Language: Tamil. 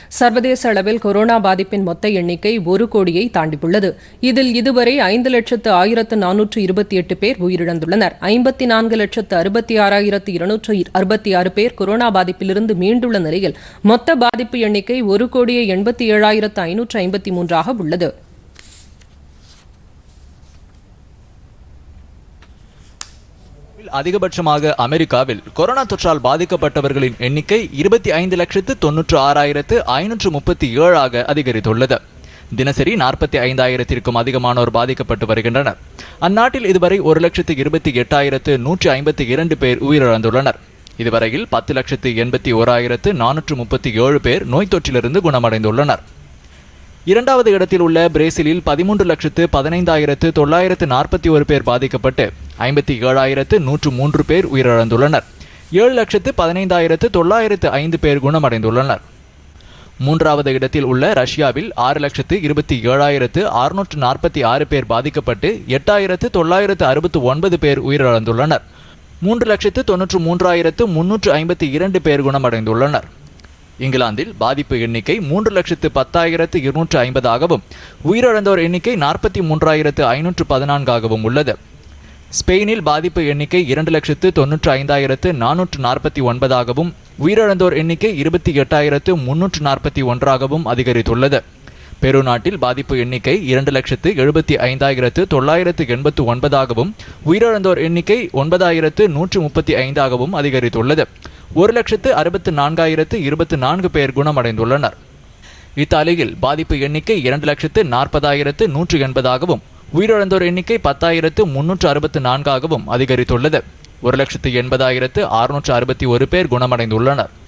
சர்வதேச அளவில் கொரோனா பாதிப்பின் மொத்த எண்ணிக்கை ஒரு கோடியை தாண்டியுள்ளது இதில் இதுவரை ஐந்து லட்சத்து ஆயிரத்து நானூற்று இருபத்தி எட்டு பேர் உயிரிழந்துள்ளனர் ஐம்பத்தி நான்கு லட்சத்து அறுபத்தி ஆறாயிரத்து இருநூற்று அறுபத்தி ஆறு பேர் கொரோனா பாதிப்பிலிருந்து மீண்டுள்ள நிலையில் மொத்த பாதிப்பு எண்ணிக்கை ஒரு கோடியே எண்பத்தி ஏழாயிரத்து ஐநூற்று ஐம்பத்தி மூன்றாக உள்ளது அதிகபட்சமாக அமெரிக்காவில் கொரோனா தொற்றால் பாதிக்கப்பட்டவர்களின் எண்ணிக்கை இருபத்தி ஐந்து லட்சத்து தொன்னூற்று ஆறாயிரத்து ஐநூற்று முப்பத்தி ஏழாக அதிகரித்துள்ளது தினசரி நாற்பத்தி ஐந்தாயிரத்திற்கும் அதிகமானோர் பாதிக்கப்பட்டு வருகின்றனர் அந்நாட்டில் இதுவரை ஒரு லட்சத்து இருபத்தி எட்டாயிரத்து நூற்றி ஐம்பத்தி இரண்டு பேர் உயிரிழந்துள்ளனர் இதுவரையில் பத்து லட்சத்து எண்பத்தி ஓராயிரத்து நானூற்று முப்பத்தி ஏழு பேர் நோய் தொற்றிலிருந்து குணமடைந்துள்ளனர் இரண்டாவது இடத்தில் உள்ள பிரேசிலில் பதிமூன்று லட்சத்து பதினைந்தாயிரத்து தொள்ளாயிரத்து நாற்பத்தி ஒரு பேர் பாதிக்கப்பட்டு ஐம்பத்தி ஏழாயிரத்து நூற்று மூன்று பேர் உயிரிழந்துள்ளனர் ஏழு லட்சத்து பதினைந்தாயிரத்து தொள்ளாயிரத்து ஐந்து பேர் குணமடைந்துள்ளனர் மூன்றாவது இடத்தில் உள்ள ரஷ்யாவில் ஆறு லட்சத்து இருபத்தி ஏழாயிரத்து அறுநூற்று நாற்பத்தி ஆறு பேர் பாதிக்கப்பட்டு எட்டாயிரத்து தொள்ளாயிரத்து அறுபத்து ஒன்பது பேர் உயிரிழந்துள்ளனர் மூன்று லட்சத்து தொன்னூற்று மூன்றாயிரத்து முன்னூற்று ஐம்பத்தி இரண்டு பேர் குணமடைந்துள்ளனர் இங்கிலாந்தில் பாதிப்பு எண்ணிக்கை மூன்று லட்சத்து பத்தாயிரத்து இருநூற்று ஐம்பதாகவும் உயிரிழந்தோர் எண்ணிக்கை நாற்பத்தி மூன்றாயிரத்து ஐநூற்று பதினான்காகவும் உள்ளது ஸ்பெயினில் பாதிப்பு எண்ணிக்கை இரண்டு லட்சத்து தொன்னூற்று ஐந்தாயிரத்து நானூற்று நாற்பத்தி ஒன்பதாகவும் உயிரிழந்தோர் எண்ணிக்கை இருபத்தி எட்டாயிரத்து முன்னூற்று நாற்பத்தி ஒன்றாகவும் அதிகரித்துள்ளது பெரு நாட்டில் பாதிப்பு எண்ணிக்கை இரண்டு லட்சத்து எழுபத்தி ஐந்தாயிரத்து தொள்ளாயிரத்து எண்பத்து ஒன்பதாகவும் உயிரிழந்தோர் எண்ணிக்கை ஒன்பதாயிரத்து நூற்று முப்பத்தி ஐந்தாகவும் அதிகரித்துள்ளது ஒரு லட்சத்து அறுபத்து நான்காயிரத்து இருபத்து நான்கு பேர் குணமடைந்துள்ளனர் இத்தாலியில் பாதிப்பு எண்ணிக்கை இரண்டு லட்சத்து நாற்பதாயிரத்து நூற்று எண்பதாகவும் உயிரிழந்தோர் எண்ணிக்கை பத்தாயிரத்து முன்னூற்று அறுபத்து நான்காகவும் அதிகரித்துள்ளது ஒரு லட்சத்து எண்பதாயிரத்து அறுநூற்று அறுபத்தி ஒரு பேர் குணமடைந்துள்ளனர்